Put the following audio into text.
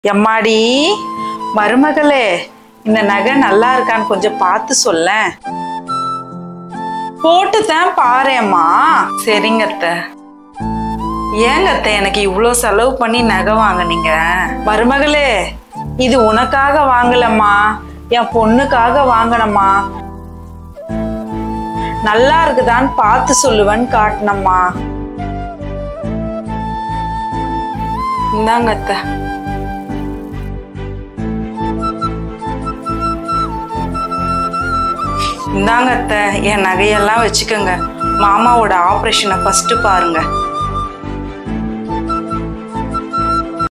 எம்மாடி மருமகளே இந்த நகை நல்லா இருக்கான்னு கொஞ்சம் பார்த்து சொல்லேன் போட்டு தான் பாரேம்மா சரிங்க அத்தை ஏங்க அத்தை எனக்கு இவ்வளோ செலவு பண்ணி நகை வாங்குனீங்க மருமகளே இது உனக்காக வாங்கலம்மா என் பொண்ணுக்காக வாங்கினம்மா நல்லா இருக்குதான்னு பார்த்து சொல்லுவேன்னு காட்டினம்மா இந்தாங்க அத்தை இந்தாங்க அத்தை என் நகையெல்லாம் வச்சுக்கோங்க மாமாவோட ஆப்ரேஷனை ஃபர்ஸ்ட் பாருங்க